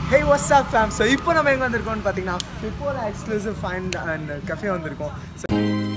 ஹே what's up fam so இப்போ நம்ம எங்கே வந்திருக்கோம்னு பார்த்தீங்கன்னா Fipola exclusive find and cafe வந்திருக்கோம் ஸோ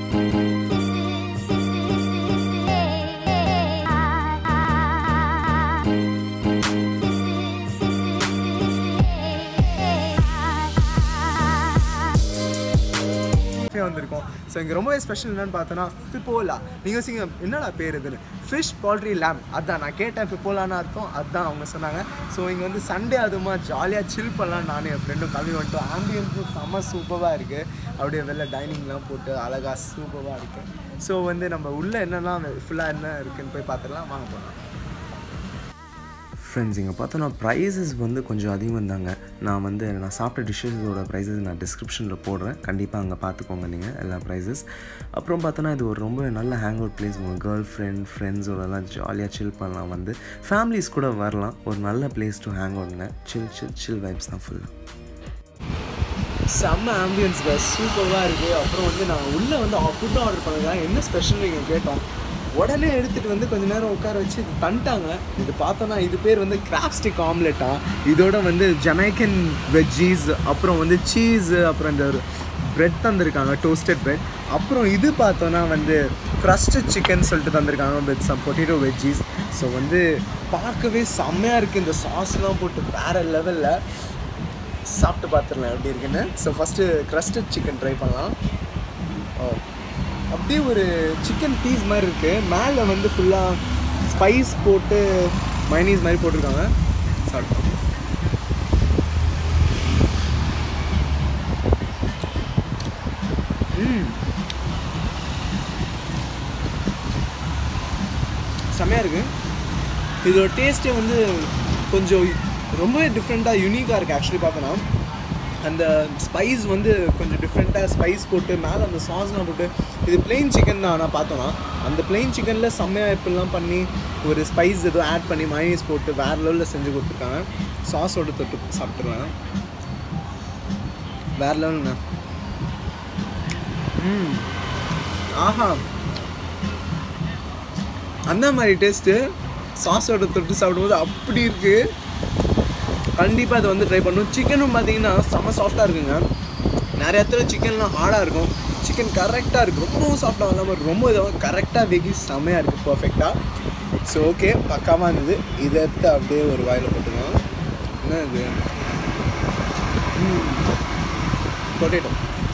கஃபே வந்திருக்கோம் ஸோ இங்கே ரொம்பவே ஸ்பெஷல் என்னன்னு பார்த்தோன்னா ஃபிப்போலா நீங்கள் சிங்க என்னடா பேர் இதுன்னு ஃபிஷ் பால்ட்ரி லேம் அதான் நான் கேட்டேன் ஃபிப்போலான்னு அர்த்தம் அதான் அவங்க சொன்னாங்க ஸோ இங்கே வந்து சண்டே அதுமா ஜாலியாக சில் பண்ணலாம் நானும் என் ஃப்ரெண்டும் கம்மி வந்துட்டோம் ஆம்பியன்ஸும் செம்ம சூப்பராக இருக்குது அப்படியே வெளில டைனிங்லாம் போட்டு அழகாக சூப்பராக இருக்குது ஸோ வந்து நம்ம உள்ளே என்னெல்லாம் ஃபுல்லாக என்ன இருக்குன்னு போய் பார்த்துடலாம் வாங்க போகலாம் ஃப்ரெண்ட்ஸ் இங்கே பார்த்தோன்னா ப்ரைஸஸ் வந்து கொஞ்சம் அதிகம் இருந்தாங்க நான் வந்து நான் சாப்பிட்ட டிஷ்ஷஸோட ப்ரைஸஸ் நான் டிஸ்கிரிப்ஷனில் போடுறேன் கண்டிப்பாக அங்கே பார்த்துக்கோங்க நீங்கள் எல்லா ப்ரைஸஸ் அப்புறம் பார்த்தோன்னா இது ஒரு ரொம்ப நல்ல ஹேங் அவுட் பிளேஸ் உங்கள் கேர்ள் ஃப்ரெண்ட் ஃப்ரெண்ட்ஸோடலாம் ஜாலியாக சில் பண்ணலாம் வந்து ஃபேமிலிஸ் கூட வரலாம் ஒரு நல்ல பிளேஸ் டு ஹேங் அவுட்ங்க சில் சில் சில் வைப்ஸ் தான் ஃபுல்லாக செம்ம ஆம்பியன்ஸ் பஸ் சூப்பராக இருக்குது அப்புறம் வந்து நான் உள்ளே வந்து ஃபுட் ஆர்டர் பண்ணுங்க என்ன ஸ்பெஷல் நீங்கள் கேட்டோம் உடனே எடுத்துகிட்டு வந்து கொஞ்ச நேரம் உட்கார வச்சு இது தந்துட்டாங்க இது பார்த்தோன்னா இது பேர் வந்து கிராப்ஸ்டிக் ஆம்லெட்டா இதோட வந்து ஜமைக்கன் வெஜ்ஜீஸ் அப்புறம் வந்து சீஸ் அப்புறம் இந்த பிரெட் தந்திருக்காங்க டோஸ்டட் பிரெட் அப்புறம் இது பார்த்தோன்னா வந்து க்ரஸ்டட் சிக்கன் சொல்லிட்டு தந்திருக்காங்க with some potato veggies so வந்து பார்க்கவே செம்மையாக இருக்குது இந்த சாஸ்லாம் போட்டு வேறு லெவலில் சாப்பிட்டு பார்த்துடலாம் எப்படி இருக்குன்னு so first crusted chicken try பண்ணலாம் ஓ அப்படியே ஒரு சிக்கன் பீஸ் மாதிரி இருக்குது மேலே வந்து ஃபுல்லாக ஸ்பைஸ் போட்டு மைனீஸ் மாதிரி போட்டிருக்காங்க சாப்பிட்டோம் ம் செம்மையாக இருக்குது இதோட டேஸ்ட்டே வந்து கொஞ்சம் ரொம்பவே டிஃப்ரெண்ட்டாக யூனிக்காக இருக்குது ஆக்சுவலி பார்த்தோன்னா அந்த ஸ்பைஸ் வந்து கொஞ்சம் டிஃப்ரெண்ட்டாக ஸ்பைஸ் போட்டு மேலே அந்த சாஸ்லாம் போட்டு இது பிளெயின் சிக்கன் தான் நான் பார்த்தோன்னா அந்த பிளெயின் சிக்கனில் செம்மையாக இப்படிலாம் பண்ணி ஒரு ஸ்பைஸ் ஏதோ ஆட் பண்ணி மைனஸ் போட்டு வேறு லெவலில் செஞ்சு கொடுத்துருக்காங்க சாஸோட தொட்டு சாப்பிட்ருவேன் வேறு லெவலுங்க ம் ஆஹா அந்த மாதிரி டேஸ்ட்டு சாஸோட தொட்டு சாப்பிடும்போது அப்படி இருக்குது கண்டிப்பாக இதை வந்து ட்ரை பண்ணணும் சிக்கனும் பார்த்தீங்கன்னா செம்ம சாஃப்டாக இருக்குங்க நிறைய இடத்துல சிக்கன்லாம் ஹார்டாக இருக்கும் சிக்கன் கரெக்டாக இருக்குது ரொம்பவும் சாஃப்டாக இல்லாமல் ரொம்ப இதாக கரெக்டாக வெகி செம்மையாக இருக்குது பர்ஃபெக்டாக ஸோ ஓகே பக்காவாக இருந்தது இதை எடுத்து அப்படியே ஒரு வாயில் போட்டுக்கலாம் என்ன இது பொட்டேட்டோ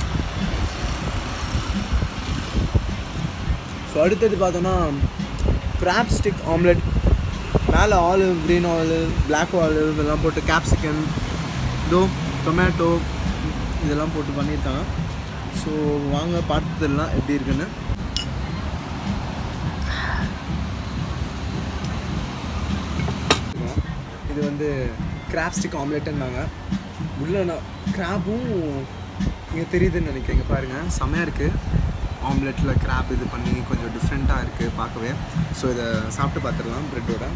ஸோ அடுத்தது பார்த்தோன்னா கிராப் ஸ்டிக் ஆம்லெட் மேலே olive green olive black olive இதெல்லாம் போட்டு கேப்சிகன் இதோ டொமேட்டோ இதெல்லாம் போட்டு பண்ணியிருக்காங்க ஸோ வாங்க பார்த்துடலாம் எப்படி இருக்குன்னு இது வந்து கிராப் ஸ்டிக் ஆம்லெட்டுன்னாங்க உள்ள நான் கிராப்பும் இங்கே தெரியுதுன்னு நினைக்கிறேன் பாருங்கள் செம்மையாக இருக்குது ஆம்லெட்டில் கிராப் இது பண்ணி கொஞ்சம் டிஃப்ரெண்ட்டாக இருக்குது பார்க்கவே ஸோ இதை சாப்பிட்டு பார்த்துடலாம் ப்ரெட்டோட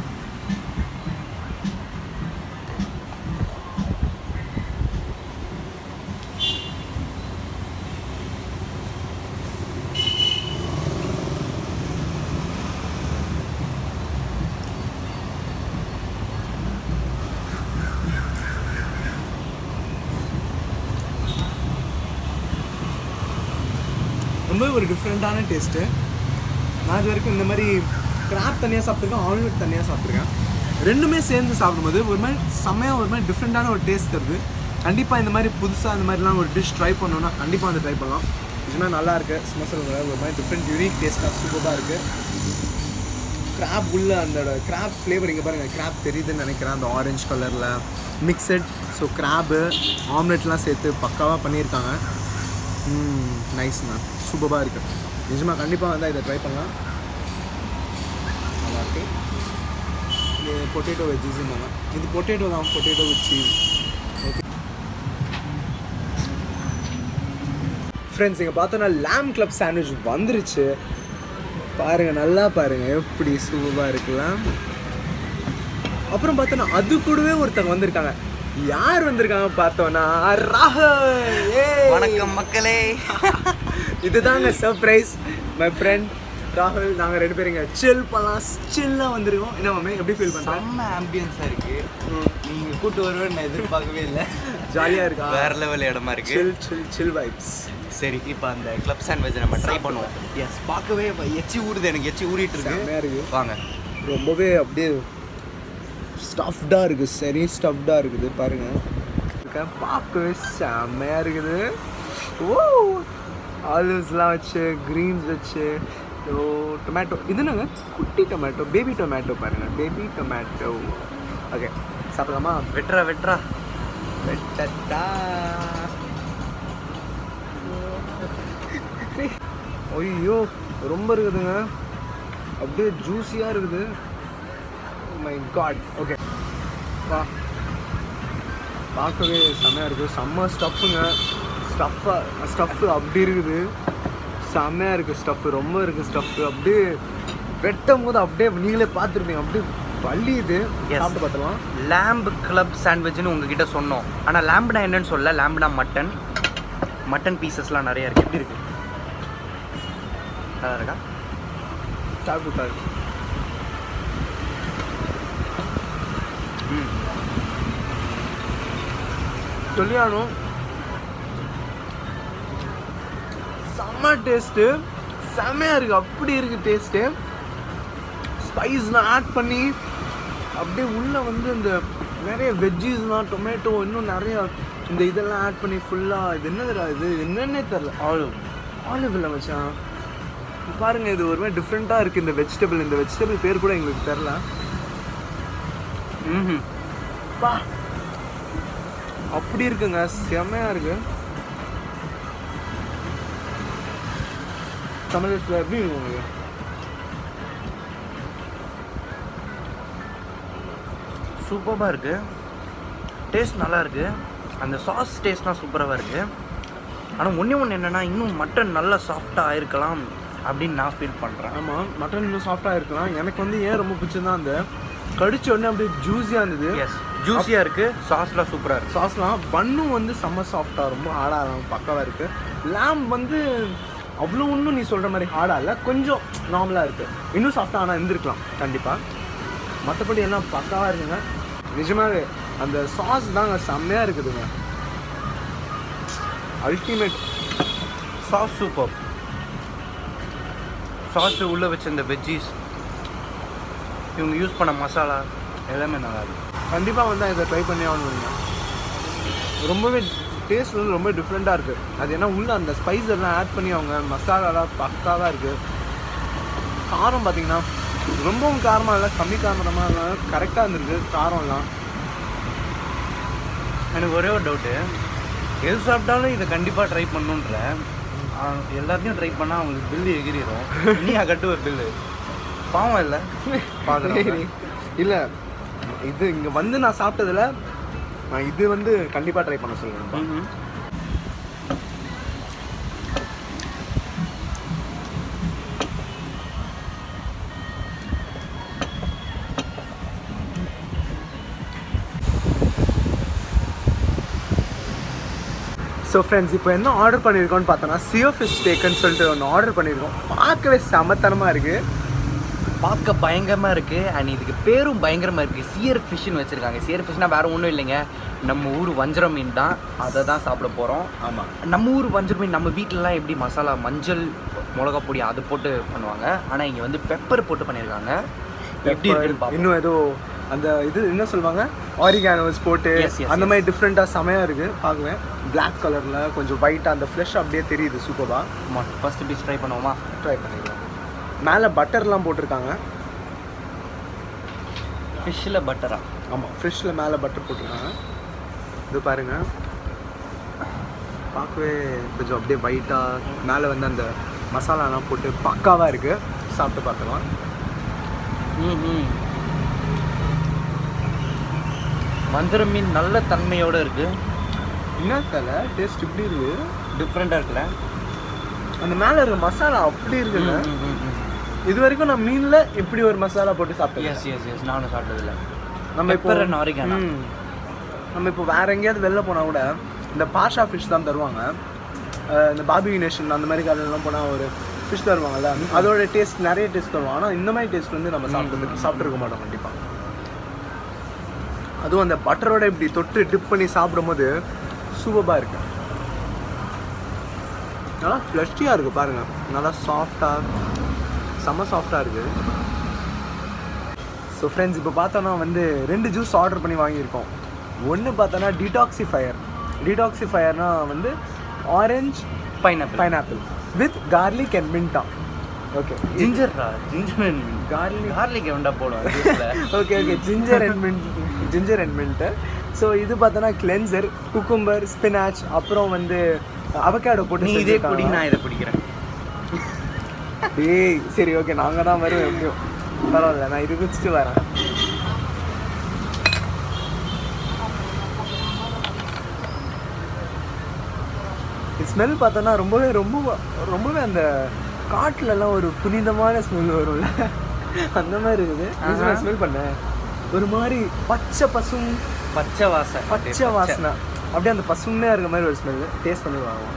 ரொம்ப ஒரு டிஃப்ரெண்ட்டான டேஸ்ட்டு நான் இது வரைக்கும் இந்த மாதிரி கிராப் தனியாக சாப்பிட்ருக்கேன் ஆம்லெட் தனியாக சாப்பிட்ருக்கேன் ரெண்டுமே சேர்ந்து சாப்பிடும்போது ஒரு மாதிரி செம்மையாக ஒரு மாதிரி டிஃப்ரெண்ட்டான ஒரு டேஸ்ட் தருது கண்டிப்பாக இந்த மாதிரி புதுசாக இந்த மாதிரிலாம் ஒரு டிஷ் ட்ரை பண்ணோன்னா கண்டிப்பாக வந்து ட்ரை பண்ணலாம் நிஜமாக நல்லா இருக்குது சும்மா சொல்ல ஒரு மாதிரி டிஃப்ரெண்ட் யூனிக் டேஸ்ட்டாக சூப்பராக இருக்குது கிராப் உள்ள அந்த கிராப் ஃப்ளேவர் இங்கே பாருங்கள் கிராப் தெரியுதுன்னு நினைக்கிறேன் அந்த ஆரஞ்சு கலரில் மிக்சட் ஸோ கிராப்பு ஆம்லெட்லாம் சேர்த்து பக்காவாக பண்ணியிருக்காங்க நைஸ்ண்ணா சூப்பராக இருக்குது நிஜமாக கண்டிப்பாக வந்து இதை ட்ரை பண்ணலாம் நல்லாயிருக்கு இது பொட்டேட்டோ வெஜ்ஜஸ்ன்னாங்க இது பொட்டேட்டோ தான் potato with cheese okay friends இங்கே பார்த்தோன்னா லேம் கிளப் சாண்ட்விச் வந்துருச்சு பாருங்கள் நல்லா பாருங்கள் எப்படி சூப்பராக இருக்கலாம் அப்புறம் பார்த்தோன்னா அது கூடவே ஒருத்தங்க வந்திருக்காங்க யார் வந்திருக்காங்க பார்த்தோன்னா ராகுல் ஏய். வணக்கம் மக்களே இதுதாங்க சர்ப்ரைஸ் மை ஃப்ரெண்ட் ராகுல் நாங்கள் ரெண்டு பேரும் இங்கே சில் பண்ணலாம் சில்லாக வந்திருக்கோம் என்ன மாமே எப்படி ஃபீல் பண்ணுறேன் செம்ம ஆம்பியன்ஸாக இருக்கு நீங்கள் கூட்டு வருவேன்னு நான் எதிர்பார்க்கவே இல்லை ஜாலியாக இருக்கா வேற லெவல் இடமா இருக்கு சில் சில் சில் வைப்ஸ் சரி இப்போ அந்த கிளப் சாண்ட்விச் நம்ம ட்ரை பண்ணுவோம் எஸ் பார்க்கவே இப்ப எச்சி ஊறுது எனக்கு எச்சி ஊறிட்டு செம்மையா இருக்கு இருக்கு. வாங்க ரொம்பவே அப்படியே ஸ்டஃப்டாக இருக்குது சரி ஸ்டஃப்டாக இருக்குது பாருங்க இருக்க பார்க்கவே செம்மையாக இருக்குது ஓ ஆலிவ்ஸ்லாம் வச்சு க்ரீன்ஸ் வச்சு ஓ டொமேட்டோ இது என்னங்க குட்டி டொமேட்டோ பேபி டொமேட்டோ பாருங்க பேபி டொமேட்டோ ஓகே சாப்பிடலாமா வெட்றா வெட்றா வெட்டட்டா ஐயோ ரொம்ப இருக்குதுங்க அப்படியே ஜூஸியாக இருக்குது மை காட் ஓகே வா பார்க்கவே செம்மையாக இருக்குது செம்ம ஸ்டஃப்புங்க ஸ்டஃப்பாக ஸ்டஃப்பு அப்படி இருக்குது செம்மையாக இருக்குது ஸ்டஃப்பு ரொம்ப இருக்குது ஸ்டஃப்பு அப்படியே வெட்டும் போது அப்படியே நீங்களே பார்த்துருப்பீங்க அப்படியே வலியுது Yes. சாப்பிட்டு பார்த்துலாம் லேம்ப் கிளப் சாண்ட்விச்னு உங்ககிட்ட சொன்னோம் ஆனால் லேம்புனா என்னன்னு சொல்ல லேம்புனா மட்டன் மட்டன் பீசஸ்லாம் நிறைய இருக்கு எப்படி இருக்கு நல்லா இருக்கா சாப்பிட்டு பாரு ம் சொல்லியானும் செம்ம டேஸ்ட்டு செம்மையாக இருக்குது அப்படி இருக்குது டேஸ்ட்டு ஸ்பைஸ்லாம் ஆட் பண்ணி அப்படியே உள்ளே வந்து இந்த நிறைய வெஜ்ஜீஸ்லாம் டொமேட்டோ இன்னும் நிறைய இந்த இதெல்லாம் ஆட் பண்ணி ஃபுல்லாக இது என்னதுடா இது என்னன்னே தெரில ஆலிவ் ஆலிவ் இல்லை மச்சான் பாருங்க இது ஒரு மாதிரி டிஃப்ரெண்ட்டாக இருக்குது இந்த வெஜிடபிள் இந்த வெஜிடபிள் பேர் கூட எங்களுக்கு தெரில ம் பா அப்படி இருக்குங்க செமையா இருக்கு தமிழகத்தில் எப்படி இருக்கு உங்களுக்கு சூப்பராக இருக்கு டேஸ்ட் நல்லா இருக்கு அந்த சாஸ் டேஸ்ட்லாம் சூப்பராக இருக்கு ஆனால் ஒன்றே ஒன்று என்னன்னா இன்னும் மட்டன் நல்லா சாஃப்டாக ஆயிருக்கலாம் அப்படின்னு நான் ஃபீல் பண்ணுறேன் ஆமாம் மட்டன் இன்னும் சாஃப்டாக இருக்கலாம் எனக்கு வந்து ஏன் ரொம்ப பிடிச்சதுன்னா அந்த கடிச்ச உடனே அப்படியே ஜூஸியாக இருந்தது எஸ் ஜூஸியாக இருக்கு சாஸ்லாம் சூப்பராக இருக்கு சாஸ்லாம் பன்னும் வந்து செம்ம சாஃப்டாக ரொம்ப ஹார்டாக பக்காவாக இருக்குது லேம் வந்து அவ்வளோ ஒன்றும் நீ சொல்கிற மாதிரி ஹார்டாக இல்லை கொஞ்சம் நார்மலாக இருக்குது இன்னும் சாஃப்டாக ஆனால் இருந்திருக்கலாம் கண்டிப்பாக மற்றபடி எல்லாம் பக்காவாக இருக்குங்க நிஜமாவே அந்த சாஸ் தாங்க செம்மையாக இருக்குதுங்க அல்டிமேட் சாஸ் சூப்பர் சாஸ் உள்ளே வச்ச இந்த வெஜ்ஜீஸ் இவங்க யூஸ் பண்ண மசாலா எல்லாமே நல்லா இருக்கு கண்டிப்பாக வந்து இதை ட்ரை பண்ணி ஆகணுங்க ரொம்பவே டேஸ்ட் வந்து ரொம்ப டிஃப்ரெண்ட்டாக இருக்குது அது ஏன்னா உள்ள அந்த ஸ்பைஸ் எல்லாம் ஆட் பண்ணி அவங்க மசாலாலாம் பக்காவாக இருக்குது காரம் பார்த்தீங்கன்னா ரொம்பவும் காரமாக இல்லை கம்மி காரமாக இல்லை கரெக்டாக இருந்திருக்கு காரம்லாம் எனக்கு ஒரே ஒரு டவுட்டு எது சாப்பிட்டாலும் இதை கண்டிப்பாக ட்ரை பண்ணுன்ற எல்லாத்தையும் ட்ரை பண்ணால் அவங்களுக்கு பில்லு எகிரிடும் நீ கட்டு ஒரு பில்லு பாவம் இல்லை பார்க்குறேன் இல்லை இது இங்கே வந்து நான் சாப்பிட்டதில் நான் இது வந்து கண்டிப்பாக ட்ரை பண்ண சொல்லுவேன் ஸோ ஃப்ரெண்ட்ஸ் இப்போ என்ன ஆர்டர் பண்ணியிருக்கோம்னு பார்த்தோன்னா சியோ ஃபிஷ் ஸ்டேக்குன்னு சொல்லிட்டு ஒன்று ஆர்டர் பண்ணியிருக்கோம் பார்க்கவே சமத்தனமாக இருக்குது பார்க்க பயங்கரமாக இருக்குது அண்ட் இதுக்கு பேரும் பயங்கரமாக இருக்குது சியர் ஃபிஷ்னு வச்சுருக்காங்க சியர் ஃபிஷ்னா வேறு ஒன்றும் இல்லைங்க நம்ம ஊர் வஞ்சரம் மீன் தான் அதை தான் சாப்பிட போகிறோம் ஆமாம் நம்ம ஊர் வஞ்சரம் மீன் நம்ம வீட்டிலலாம் எப்படி மசாலா மஞ்சள் மிளகா பொடி அது போட்டு பண்ணுவாங்க ஆனால் இங்கே வந்து பெப்பர் போட்டு பண்ணியிருக்காங்க எப்படி இருக்குன்னு பார்ப்போம் இன்னும் ஏதோ அந்த இது என்ன சொல்லுவாங்க ஆரிகானோஸ் போட்டு Yes, yes, அந்த yes. மாதிரி டிஃப்ரெண்ட்டாக செமையாக இருக்குது பார்க்குவேன் Black கலரில் கொஞ்சம் ஒயிட்டாக அந்த ஃப்ளஷ் அப்படியே தெரியுது சூப்பராக ஆமாம் ஃபஸ்ட்டு பீஸ் ட்ரை பண்ணுவோமா ட்ரை பண்ணிக்கலாம் மேலே பட்டர்லாம் போட்டிருக்காங்க ஃபிஷ்ஷில் பட்டரா ஆமாம் ஃபிஷ்ஷில் மேலே பட்டர் போட்டிருக்காங்க இது பாருங்க பார்க்கவே கொஞ்சம் அப்படியே ஒயிட்டாக மேலே வந்து அந்த மசாலாலாம் போட்டு பக்காவாக இருக்குது சாப்பிட்டு பார்க்கலாம் ம் வஞ்சரம் மீன் நல்ல தன்மையோடு இருக்குது என்ன தலை டேஸ்ட் இப்படி இருக்குது டிஃப்ரெண்ட்டாக இருக்குல்ல அந்த மேலே இருக்க மசாலா அப்படி இருக்குல்ல இது வரைக்கும் நான் மீனில் இப்படி ஒரு மசாலா போட்டு சாப்பிட்டேன் எஸ் எஸ் எஸ் நானும் சாப்பிட்டதில்ல நம்ம இப்போ Pepper and oregano. ம். நம்ம இப்போ வேற எங்கேயாவது வெளில போனால் கூட இந்த பாஷா ஃபிஷ் தான் தருவாங்க அஹ் இந்த பாபி நேஷன் அந்த மாதிரி கடையிலலாம் போனால் ஒரு ஃபிஷ் தருவாங்கல்ல அதோட டேஸ்ட் நிறைய டேஸ்ட் தருவாங்க ஆனால் இந்த மாதிரி டேஸ்ட் வந்து நம்ம சாப்பிட்டு சாப்பிட்ருக்க மாட்டோம் கண்டிப்பாக அதுவும் அந்த பட்டரோட இப்படி தொட்டு டிப் பண்ணி சாப்பிடும்போது சூப்பராக இருக்கு நல்லா ஃப்ளஷியாக இருக்குது பாருங்கள் நல்லா சாஃப்டாக செம்ம சாஃப்டாக இருக்குது ஸோ ஃப்ரெண்ட்ஸ் இப்போ பார்த்தோன்னா வந்து ரெண்டு ஜூஸ் ஆர்டர் பண்ணி வாங்கியிருக்கோம் ஒன்று பார்த்தோன்னா டிடாக்சிஃபயர் டிடாக்சிஃபயர்னா வந்து orange pineapple pineapple with garlic and மின்டா ஓகே ஜிஞ்சர்ரா ஜிஞ்சர் Garlic. கார்லிக் எவன்டா போடுவான் okay okay ginger and mint ginger and mint so இது பார்த்தோன்னா கிளென்சர் குக்கும்பர் ஸ்பினாச் அப்புறம் வந்து அவகேடோ போட்டு நீ இதே செஞ்சிருக்காங்க. குடி நான் இதை குடிக்கிறேன் டேய் சரி ஓகே நாங்கள் தான் வருவோம் எப்படியும் பரவாயில்ல நான் இது குடிச்சிட்டு வரேன் ஸ்மெல் பார்த்தோன்னா ரொம்பவே ரொம்ப ரொம்பவே அந்த காட்டுலலாம் ஒரு புனிதமான ஸ்மெல் வரும்ல அந்த மாதிரி இருக்குது ஆஹா. ஸ்மெல் பண்ண ஒரு மாதிரி பச்சை பசும் பச்சை வாசனை பச்சை வாசனை அப்படியே அந்த பசுமையாக இருக்க மாதிரி ஒரு ஸ்மெல் டேஸ்ட் பண்ணி வாங்குவோம்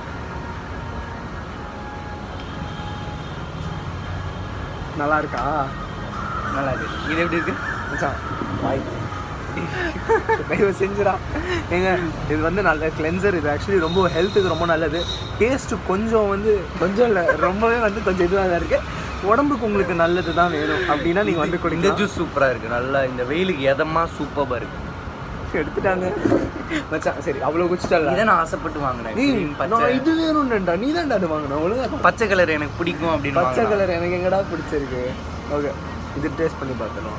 நல்லா இருக்கா நல்லா இருக்கு இது எப்படி இருக்கு மச்சான் வாய் தயவு செஞ்சுடா ஏங்க இது வந்து நல்ல கிளென்சர் இது ஆக்சுவலி ரொம்ப ஹெல்த்துக்கு ரொம்ப நல்லது டேஸ்ட்டு கொஞ்சம் வந்து கொஞ்சம் இல்லை ரொம்பவே வந்து கொஞ்சம் இதுவாக தான் இருக்குது உடம்புக்கு உங்களுக்கு நல்லது தான் வேணும் அப்படின்னா நீங்கள் வந்து இந்த குடிங்க ஜூஸ் சூப்பரா இருக்கு நல்லா இந்த வெயிலுக்கு எதமா சூப்பரா இருக்கு எடுத்துட்டாங்க மச்சான் சரி அவ்வளோ குச்சிட்டால இதை நான் ஆசைப்பட்டு வாங்கினேன் நீ green பச்சை நான் இது வேணும்டா நீ தான்டா அது வாங்கின ஒழுங்கா பச்சை கலர் எனக்கு பிடிக்கும் அப்படின்னு பச்சை வாங்கினேன். கலர் எனக்கு எங்கடா பிடிச்சிருக்கு ஓகே இது டேஸ்ட் பண்ணி பார்த்தணும்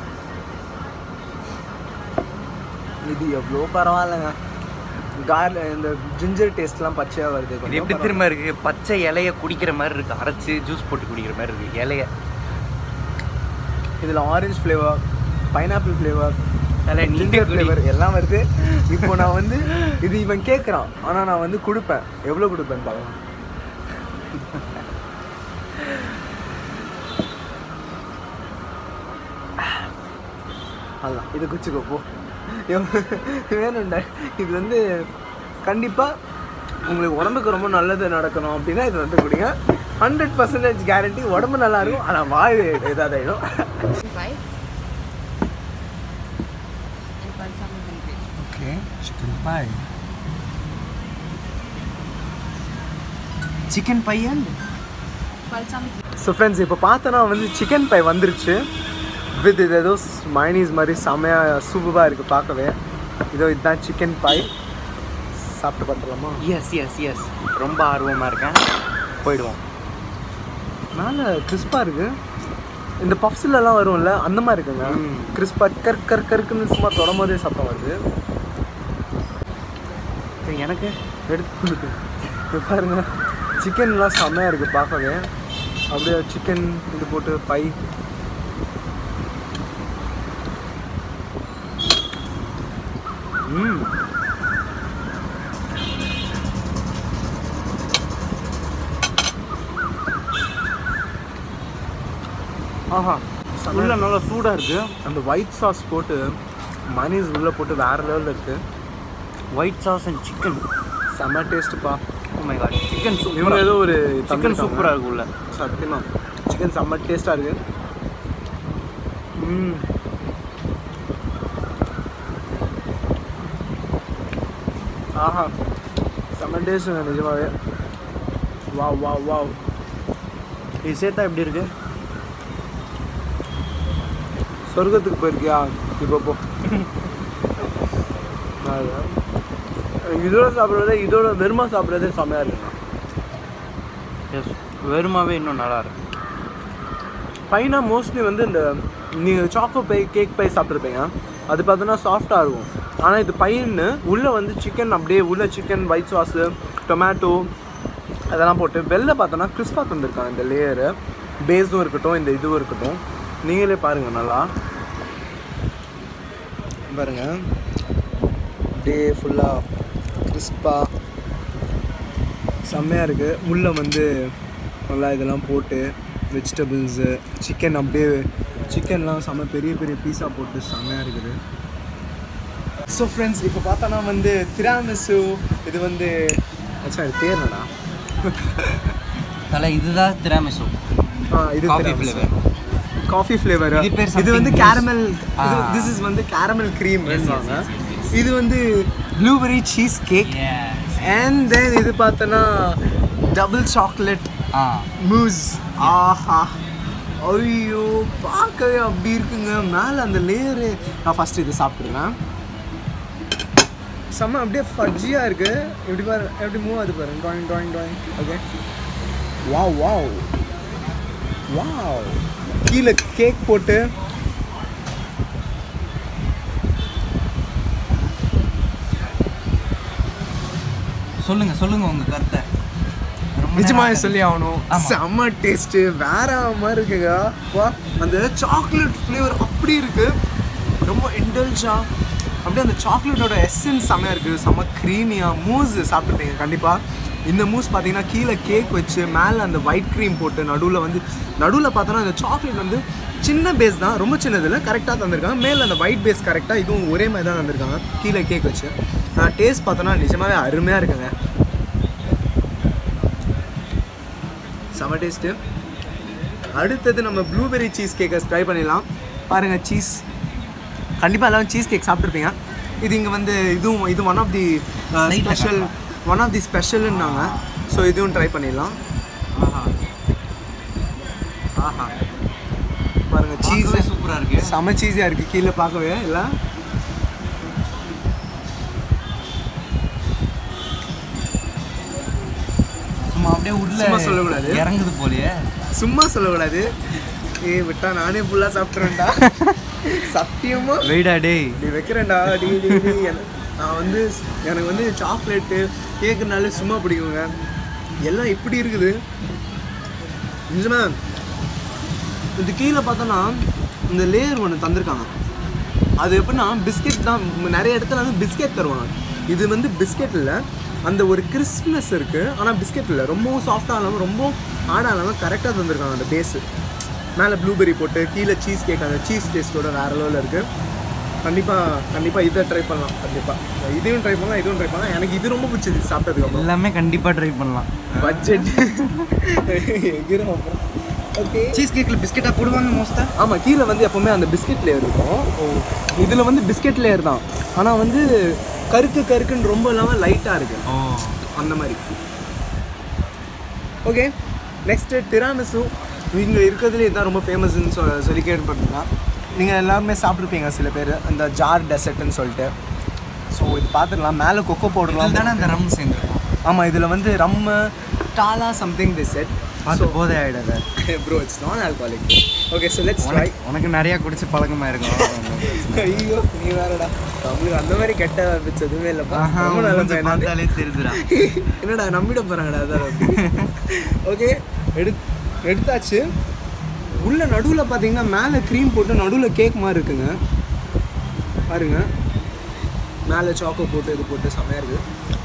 இது எவ்வளோ பரவாயில்லைங்க கார்ல இந்த ஜிஞ்சர் டேஸ்ட்லாம் பச்சையாக வருது இது கொஞ்சம் எப்படி திரும்ப இருக்கு பச்சை இலைய குடிக்கிற மாதிரி இருக்கு அரைச்சு ஜூஸ் போட்டு குடிக்கிற மாதிரி இருக்கு இலைய இதில் ஆரஞ்சு ஃப்ளேவர் பைனாப்பிள் ஃப்ளேவர் நல்லா நீட்டே ஜிஞ்சர் குடி. ஃப்ளேவர் எல்லாம் வருது இப்போ நான் வந்து இது இவன் கேட்குறான் ஆனால் நான் வந்து கொடுப்பேன் எவ்வளோ கொடுப்பேன் பார்க்கலாம் அதுதான் இது குச்சிக்கோ போ எவ்வ- வேணும்டா இது வந்து கண்டிப்பாக உங்களுக்கு உடம்புக்கு ரொம்ப நல்லது நடக்கணும் அப்படின்னா இது வந்து குடிங்க ஹண்ட்ரட் பர்சன்டேஜ் கேரண்டி உடம்பு நல்லா இருக்கும் ஆனால் வாய் ஏதாவது ஆகிடும் Five. And balsamic vinaigrette. Okay chicken pie chicken பையன் Balsamic ஸோ ஃப்ரெண்ட்ஸ் இப்போ பார்த்தோன்னா வந்து சிக்கன் பை வந்துருச்சு வித் இது ஏதோ மைனீஸ் மாதிரி செமையாக சூப்பராக இருக்குது பார்க்கவே இதோ இதுதான் சிக்கன் பை சாப்பிட்டு பார்த்துலாமா எஸ் எஸ் எஸ் ரொம்ப ஆர்வமா இருக்கேன் போயிடுவோம் மேலே கிறிஸ்பாக இருக்குது இந்த பஃப்ஸ்லலாம் வரும்ல அந்த மாதிரி இருக்குங்க ம். கிறிஸ்பாக கர் கர் கருக்குன்னு சும்மா தொடும் போதே சத்தம் வருது இப்ப எனக்கு எடுத்து கொடுக்கு இது பாருங்க சிக்கன்லாம் செம்மையாக இருக்குது பார்க்கவே அப்படியே சிக்கன் இது போட்டு பை ம் ஆஹா உள்ள நல்லா சூடா இருக்கு அந்த ஒயிட் சாஸ் போட்டு மனிஸ் உள்ளே போட்டு வேறு லெவலில் இருக்குது ஒயிட் சாஸ் அண்ட் சிக்கன் செம்ம டேஸ்ட்டுப்பா ஓ மை காட் சிக்கன் இவங்க சூப்பரா ஏதோ ஒரு சிக்கன் சூப்பரா இருக்கு உள்ள சத்தியமா சிக்கன் செம்ம டேஸ்ட்டாக இருக்கு ம் ஆஹா செம்ம டேஸ்ட்டுங்க நிஜமாவே வாவ் வாவ் வாவ் இது சேர்த்தா எப்படி இருக்கு சொர்க்கத்துக்கு போயிருக்கியா இப்போ போ அதான். இதோட சாப்பிட்றதே இதோட வெறுமா சாப்பிட்றதே செம்மையாக இருக்குண்ணா எஸ் வெறுமாவே இன்னும் நல்லா இருக்கு பைனா மோஸ்ட்லி வந்து இந்த நீங்கள் சாக்கோ பை கேக் பை சாப்பிட்ருப்பீங்க அது பார்த்தோன்னா சாஃப்டாக இருக்கும் ஆனால் இது பையன்னு உள்ளே வந்து சிக்கன் அப்படியே உள்ள சிக்கன் ஒயிட் சாஸு டொமேட்டோ அதெல்லாம் போட்டு வெளில பார்த்தோன்னா கிறிஸ்பாக தந்திருக்காங்க இந்த லேயரு பேஸும் இருக்கட்டும் இந்த இதுவும் இருக்கட்டும் நீங்களே பாருங்கள் நல்லா பாருங்க அப்படியே ஃபுல்லாக கிறிஸ்பாக செம்மையாக இருக்குது உள்ளே வந்து நல்லா இதெல்லாம் போட்டு வெஜிடபிள்ஸு சிக்கன் அப்படியே சிக்கன்லாம் செம்ம பெரிய பெரிய பீஸா போட்டு செம்மையாக இருக்குது ஸோ ஃப்ரெண்ட்ஸ் இப்போ பார்த்தோன்னா வந்து திராமிசு இது வந்து ஆக்சுவலாக இது பேர் என்னடா தலை இதுதான் திராமிசு ஆ இது Coffee tiramisu. flavor. Coffee flavour இது பேர் இது வந்து something caramel Ah. This is வந்து கேரமல் க்ரீம் இது வந்து blueberry cheese cake and then இது பார்த்தோன்னா டபுள் சாக்லேட் ஆ மூஸ் ஆஹா ஐயோ பார்க்கவே அப்படி இருக்குங்க மேலே அந்த லேயரு நான் ஃபஸ்ட்டு இது சாப்பிட்றேன் செம்ம அப்படியே ஃபட்ஜியாக இருக்கு எப்படி பாரு எப்படி மூவ் ஆகுது பாரு drawing drawing drawing okay wow wow wow கீழே கேக் போட்டு சொல்லுங்க சொல்லுங்க உங்க கருத்தை ரொம்ப நிஜமாக நேரம் சொல்லி ஆகணும் ஆமா. செம்ம டேஸ்ட்டு வேற மாதிரி இருக்குங்க வா அந்த சாக்லேட் ஃப்ளேவர் அப்படி இருக்கு ரொம்ப இன்டெல்ஜா அப்படியே அந்த சாக்லேட்டோட எசன்ஸ் செம்மையாக இருக்குது செம்ம க்ரீமியாக மூஸ் சாப்பிட்டுருப்பீங்க கண்டிப்பாக இந்த மூஸ் பார்த்தீங்கன்னா கீழே கேக் வச்சு மேலே அந்த ஒயிட் க்ரீம் போட்டு நடுவில் வந்து நடுவில் பார்த்தோன்னா அந்த சாக்லேட் வந்து சின்ன பேஸ் தான் ரொம்ப சின்னதில் கரெக்டாக தந்திருக்காங்க மேலே அந்த ஒயிட் பேஸ் கரெக்டாக இதுவும் ஒரே மாதிரி தான் தந்திருக்காங்க கீழே கேக் வச்சு டேஸ்ட் பார்த்தோன்னா நிஜமாவே அருமையாக இருக்குங்க செம டேஸ்ட்டு அடுத்தது நம்ம ப்ளூபெரி சீஸ் கேக்கை ட்ரை பண்ணிடலாம் பாருங்கள் சீஸ் கண்டிப்பாக எல்லாரும் சீஸ் கேக் சாப்பிட்ருப்பீங்க இது இங்கே வந்து இதுவும் இது one of the special one of the ஸ்பெஷல்னாங்க ஸோ இதுவும் ட்ரை பண்ணிடலாம் ஆஹா ஆஹா பாருங்கள் சீஸ் சீஸ் சூப்பரா இருக்கு செம சீஸியாக இருக்குது கீழே பார்க்கவே இல்லை சும்மா அப்படியே உள்ள சும்மா சொல்லக்கூடாது. இறங்குது போலயே சும்மா சொல்லக்கூடாது ஏ விட்டா நானே ஃபுல்லாக சாப்பிட்றேன்டா சத்தியமாக வெயிடா டேய் இப்படி வைக்கிறேன்டா டி டி டி என- நான் வந்து எனக்கு வந்து சாக்லேட்டு கேக்குனாலே சும்மா பிடிக்குங்க எல்லாம் இப்படி இருக்குது நிஜமா இது கீழே பார்த்தோன்னா இந்த லேயர் ஒன்று தந்திருக்காங்க அது எப்படின்னா பிஸ்கெட் தான் நிறைய இடத்துல வந்து பிஸ்கெட் தருவாங்க இது வந்து பிஸ்கெட் இல்லை அந்த ஒரு கிறிஸ்ப்னஸ் இருக்குது ஆனால் பிஸ்கெட் இல்லை ரொம்பவும் சாஃப்டாக இல்லாமல் ரொம்ப ஹார்டாக இல்லாமல் கரெக்டாக தந்திருக்காங்க அந்த பேஸு மேலே ப்ளூபெரி போட்டு கீழே சீஸ் கேக் அந்த சீஸ் டேஸ்ட்டோட வேறு லெவலில் இருக்குது கண்டிப்பாக கண்டிப்பாக இதை ட்ரை பண்ணலாம் கண்டிப்பாக இதையும் ட்ரை பண்ணலாம் இதுவும் ட்ரை பண்ணலாம் எனக்கு இது ரொம்ப பிடிச்சது சாப்பிட்டதுக்கு அப்புறம் எல்லாமே கண்டிப்பா ட்ரை பண்ணலாம் பட்ஜெட் எகிரும் அப்புறம் ஓகே சீஸ் கேக்ல பிஸ்கெட்டா போடுவாங்க மோஸ்டா ஆமாம் கீழே வந்து எப்போவுமே அந்த பிஸ்கெட் லேயர் இருக்கும் இதில் வந்து பிஸ்கெட் லேயர் தான் ஆனால் வந்து கருக்கு கருக்குன்னு ரொம்ப இல்லாமல் லைட்டாக இருக்கு ஓ அந்த மாதிரி ஓகே நெக்ஸ்ட்டு டிராமிசு இங்கே இருக்கிறதுலே இதுதான் ரொம்ப ஃபேமஸ்ன்னு சொ சொல்லி கேள்விப்பட்டிருந்தா நீங்கள் எல்லாருமே சாப்பிட்ருப்பீங்க சில பேர் அந்த ஜார் டெசர்ட்னு சொல்லிட்டு ஸோ இது பார்த்துக்கலாம் மேலே கொக்கோ பவுடர்லாம் தானே அந்த ரம் சேர்ந்துருக்கும் ஆமாம் இதில் வந்து ரம்மு டாலா சம்திங் தி செட் பார்த்து போதே ஆயிடாத bro it's non alcoholic okay so let's try உனக்கு உனக்கு நிறைய குடிச்சு பழக்கமா இருக்கும் ஐயோ நீ வேறடா நம்மளுக்கு அந்த மாதிரி கெட்ட ஹேபிட்ஸ் எதுவுமே இல்லைப்பா ஆஹா, ரொம்ப நல்ல மூஞ்ச பையன் நானு. பார்த்தாலே தெரியுதுடா என்னடா நம்பிட போகிறாங்கடா அதான் ஓகே எடு எடுத்தாச்சு உள்ள நடுவில் பார்த்தீங்கன்னா மேலே க்ரீம் போட்டு நடுவில் கேக் மாதிரி இருக்குங்க பாருங்க மேலே சாக்கோ போட்டு இது போட்டு செமையாக இருக்குது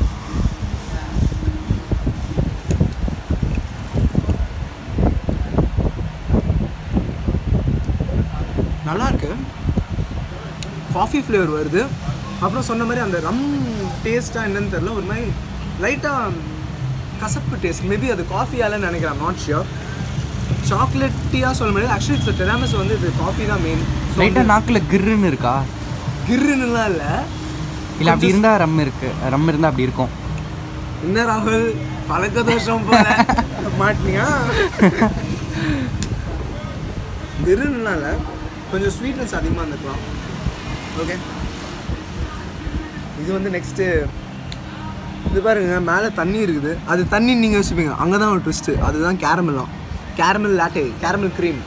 நல்லா இருக்கு காஃபி ஃப்ளேவர் வருது அப்புறம் சொன்ன மாதிரி அந்த ரம் டேஸ்ட்டாக என்னன்னு தெரில ஒரு மாதிரி லைட்டாக கசப்பு டேஸ்ட் மேபி அது காஃபியால நினைக்கிறேன் நாட் ஷியோர் சாக்லேட்டியாக சொல்ல முடியாது ஆக்சுவலி இந்த டெராமஸ் வந்து இது காஃபி தான் மெயின் லைட்டா நாக்குல கிர்ருன்னு இருக்கா கிர்னுலாம் இல்லை இல்ல அப்படி இருந்தா ரம் இருக்கு ரம் இருந்தா அப்படி இருக்கும் என்ன ராகுல் பழக்க தோஷம் போல மாட்டினியா கிருன்னா இல்லை கொஞ்சம் ஸ்வீட்னஸ் அதிகமாக இருந்துக்கலாம் ஓகே இது வந்து நெக்ஸ்ட்டு இது பாருங்க மேலே தண்ணி இருக்குது அது தண்ணி நீங்கள் யோசிப்பீங்க அங்கே தான் ஒரு ட்விஸ்ட்டு அதுதான் கேரமெல்லாம் கேரமல் லாட்டே கேரமல் க்ரீம்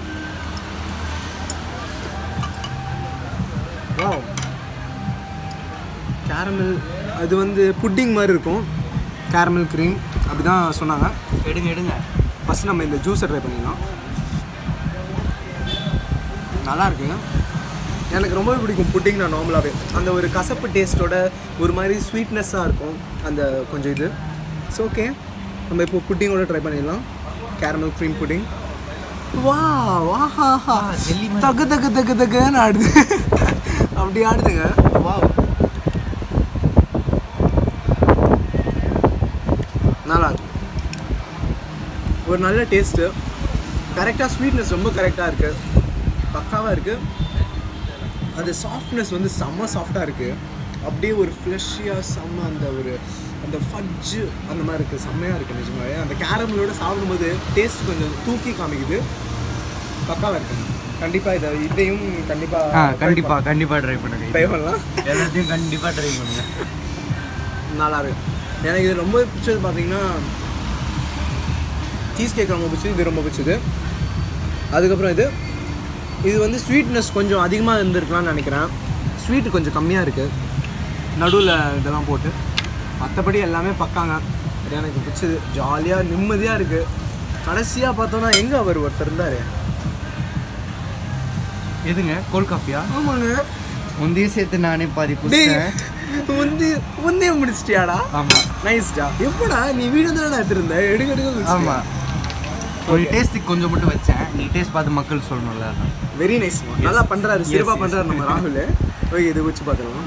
வா கேரமல் அது வந்து புட்டிங் மாதிரி இருக்கும் கேரமல் க்ரீம் அப்படி தான் சொன்னாங்க எடுங்க எடுங்க ஃபஸ்ட் நம்ம இந்த ஜூஸை ட்ரை பண்ணிடலாம் நல்லா இருக்குங்க எனக்கு ரொம்பவே பிடிக்கும் புட்டிங் நான் நார்மலாகவே அந்த ஒரு கசப்பு டேஸ்ட்டோட ஒரு மாதிரி ஸ்வீட்னஸ்ஸாக இருக்கும் அந்த கொஞ்சம் இது ஸோ ஓகே நம்ம இப்போ புட்டிங்கோட ட்ரை பண்ணிடலாம் கேரமல் க்ரீம் புட்டிங் வா வாஹா jelly மாதிரி. தகு தகு தகு தகுன்னு ஆடுது அப்படி ஆடுதுங்க வா நல்லா இருக்கு ஒரு நல்ல டேஸ்ட்டு கரெக்டாக ஸ்வீட்னஸ் ரொம்ப கரெக்டாக இருக்குது பக்காவாக இருக்குது அந்த சாஃப்ட்னஸ் வந்து செம்ம சாஃப்டாக இருக்குது அப்படியே ஒரு ஃப்ளஷியாக செம்ம அந்த ஒரு அந்த ஃபட்ஜு அந்த மாதிரி இருக்குது செம்மையாக இருக்குது நிஜமாவே அந்த கேரமலோட சாப்பிடும்போது டேஸ்ட் கொஞ்சம் தூக்கி காமிக்குது பக்காவாக இருக்குது கண்டிப்பாக இதை இதையும் கண்டிப்பாக ஆ கண்டிப்பாக கண்டிப்பாக ட்ரை பண்ணுங்க ட்ரை பண்ணலாம் எல்லாத்தையும் கண்டிப்பாக ட்ரை பண்ணுங்க நல்லா இருக்கு எனக்கு இது ரொம்ப பிடிச்சது பார்த்தீங்கன்னா சீஸ் கேக் ரொம்ப பிடிச்சது இது ரொம்ப பிடிச்சது அதுக்கப்புறம் இது இது வந்து ஸ்வீட்னஸ் கொஞ்சம் அதிகமாக இருந்திருக்கலாம்னு நினைக்கிறேன் ஸ்வீட் கொஞ்சம் கம்மியாக இருக்குது நடுவில் இதெல்லாம் போட்டு மற்றபடி எல்லாமே பக்காங்க இது எனக்கு பிடிச்சது ஜாலியாக நிம்மதியாக இருக்குது கடைசியாக பார்த்தோன்னா எங்கே அவர் ஒருத்தர் இருந்தார் எதுங்க கோல்ட் காஃபியா ஆமாங்க முந்தைய சேர்த்து நானே பாதி டேய் குடிச்சேன் முந்தி முந்தைய முடிச்சிட்டியாடா ஆமாம் நைஸ்டா எப்படா நீ வீடு தானே எடுத்திருந்த எடுக்க எடுக்க குடிச்சிட்டியா? ஆமாம் ஒரு டேஸ்ட்டுக்கு கொஞ்சம் மட்டும் வச்சேன் நீ டேஸ்ட் பார்த்து மக்கள் சொல்லணும்ல அதான். வெரி நைஸ் நல்லா பண்றாரு சிறப்பா yes. பண்றாரு நம்ம ராகுல் ஓகே இது வச்சு பார்க்கலாம்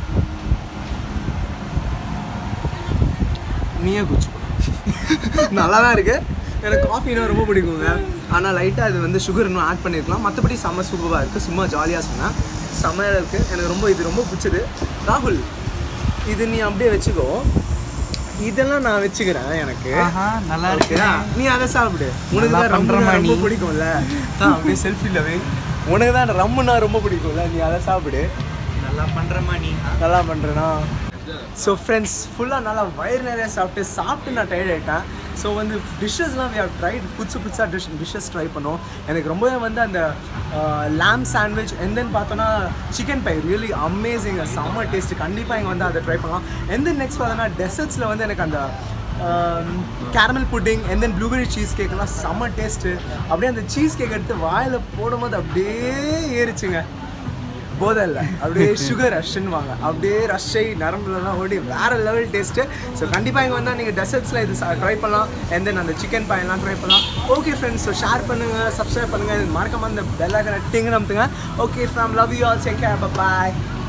நீயே குச்சு நல்லா தான் இருக்கு எனக்கு காஃபினா ரொம்ப பிடிக்குங்க ஆனால் லைட்டாக இது வந்து சுகர் இன்னும் ஆட் பண்ணியிருக்கலாம் மற்றபடி செம்ம சூப்பராக இருக்குது சும்மா ஜாலியாக சொன்னேன் செம்மையாக இருக்குது எனக்கு ரொம்ப இது ரொம்ப பிடிச்சது ராகுல் இது நீ அப்படியே வச்சுக்கோ இதெல்லாம் நான் வச்சுக்கிறேன் எனக்கு ஆஹா நல்லா இருக்கு ஓகேயா? நீ அதை சாப்பிடு உனக்கு நல்லா தான் பண்ற ரம்முனா மாதிரி. ரொம்ப பிடிக்கும்ல தான் அப்படியே செல்ஃபியில் வை உனக்கு தான் ரம்முனா ரொம்ப பிடிக்கும்ல நீ அதை சாப்பிடு நல்லா பண்ணுறமா நீ நல்லா பண்ணுறேனா ஸோ ஃப்ரெண்ட்ஸ் ஃபுல்லாக நல்லா வயிறு நிறைய சாப்பிட்டு சாப்பிட்டு நான் டயர்ட் ஆகிட்டேன் ஸோ வந்து டிஷ்ஷஸ்லாம் வி ஹவ் ட்ரைட் புதுசு புதுசாக டிஷ் டிஷ்ஷஸ் ட்ரை பண்ணோம் எனக்கு ரொம்பவே வந்து அந்த லேம் சாண்ட்விச் and then பார்த்தோன்னா சிக்கன் பை ரியலி அமேசிங் செம்ம டேஸ்ட் கண்டிப்பாக இங்கே வந்து அதை ட்ரை பண்ணலாம் and then நெக்ஸ்ட் பார்த்தோன்னா டெசர்ட்ஸில் வந்து எனக்கு அந்த caramel pudding and then blueberry cheese கேக்கெல்லாம் செம்ம டேஸ்ட்டு அப்படியே அந்த சீஸ் கேக் எடுத்து வாயில் போடும்போது அப்படியே ஏறிச்சுங்க போதை இல்லை அப்படியே சுகர் ரஷ்ன்னு வாங்க அப்படியே ரஷ்ஷை நரம்புலலாம் ஓடி வேற லெவல் டேஸ்ட்டு ஸோ கண்டிப்பாக இங்கே வந்தால் நீங்கள் டெசர்ட்ஸில் இது ட்ரை பண்ணலாம் and then அந்த சிக்கன் பாயெல்லாம் ட்ரை பண்ணலாம் ஓகே ஃப்ரெண்ட்ஸ் ஸோ ஷேர் பண்ணுங்கள் சப்ஸ்கிரைப் பண்ணுங்கள் மறக்காம அந்த பெல் ஐக்கனை டிங்கு நம்புங்க okay from love you all take care bye